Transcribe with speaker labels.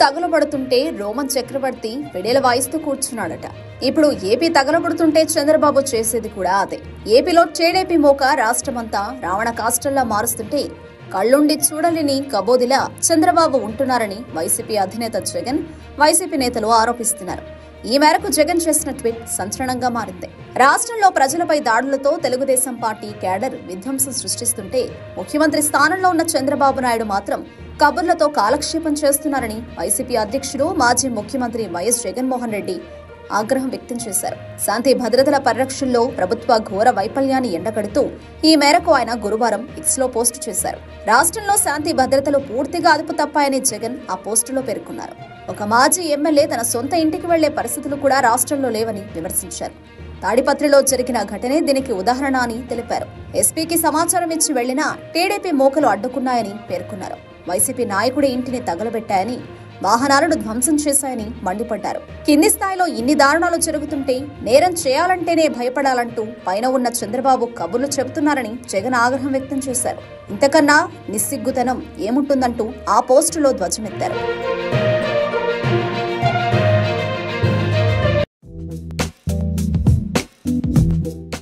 Speaker 1: తగులబడుతుంటే Roman చక్రవర్తి వెడేల వాయిస్తూ కూర్చున్నాడట ఇప్పుడు AP తగలబడుతుంటే Chandrababu చేసేది కూడా అదే ఏపీలో టీడీపీ మోక రాష్ట్రమంతా రావణ కాష్టంలా మారుస్తుంటే కళ్ళుండి చూడలేని కబోదిలా చంద్రబాబు ఉంటున్నారని వైసీపీ అధినేత జగన్ వైసీపీ నేతలు ఆరోపిస్తున్నారు ఈ మేరకు జగన్ చేసిన ట్వీట్ సంచలనంగా మారింది రాష్ట్రంలో ప్రజలపై దాడులతో తెలుగుదేశం పార్టీ కేడర్ విధ్వంసం సృష్టిస్తుంటే ముఖ్యమంత్రి స్థానంలో ఉన్న చంద్రబాబు నాయుడు మాత్రం కబుర్లతో కాలక్షేపం చేస్తున్నారని వైసీపీ అధ్యక్షుడు మాజీ ముఖ్యమంత్రి వైఎస్ జగన్మోహన్ రెడ్డి ఆగ్రహం వ్యక్తం చేశారు శాంతి భద్రతల పరిరక్షణలో ప్రభుత్వ ఘోర వైఫల్యాన్ని ఎండగడుతూ ఈ మేరకు ఆయన గురువారం ఎక్స్ లో పోస్టు చేశారు రాష్ట్రంలో శాంతి భద్రతలు పూర్తిగా అదుపు తప్పాయని జగన్ ఆ పోస్టులో పేర్కొన్నారు ఒక మాజీ ఎమ్మెల్యే తన సొంత ఇంటికి వెళ్లే పరిస్థితులు కూడా రాష్ట్రంలో లేవని విమర్శించారు తాడిపత్రిలో జరిగిన ఘటనే దీనికి ఉదాహరణ అని తెలిపారు ఎస్పీకి సమాచారం ఇచ్చి వెళ్లినా టీడీపీ మోకలు అడ్డుకున్నాయని పేర్కొన్నారు వైసీపీ నాయకుడి ఇంటిని తగలబెట్టాయని వాహనాలను ధ్వంసం చేశాయని మండిపడ్డారు కింది స్థాయిలో ఇన్ని దారుణాలు జరుగుతుంటే నేరం చేయాలంటేనే భయపడాలంటూ పైన ఉన్న చంద్రబాబు కబుర్లు చెబుతున్నారని జగన్ ఆగ్రహం వ్యక్తం చేశారు ఇంతకన్నా నిస్సిగ్గుతనం ఏముంటుందంటూ ఆ పోస్టులో ధ్వజమెత్తారు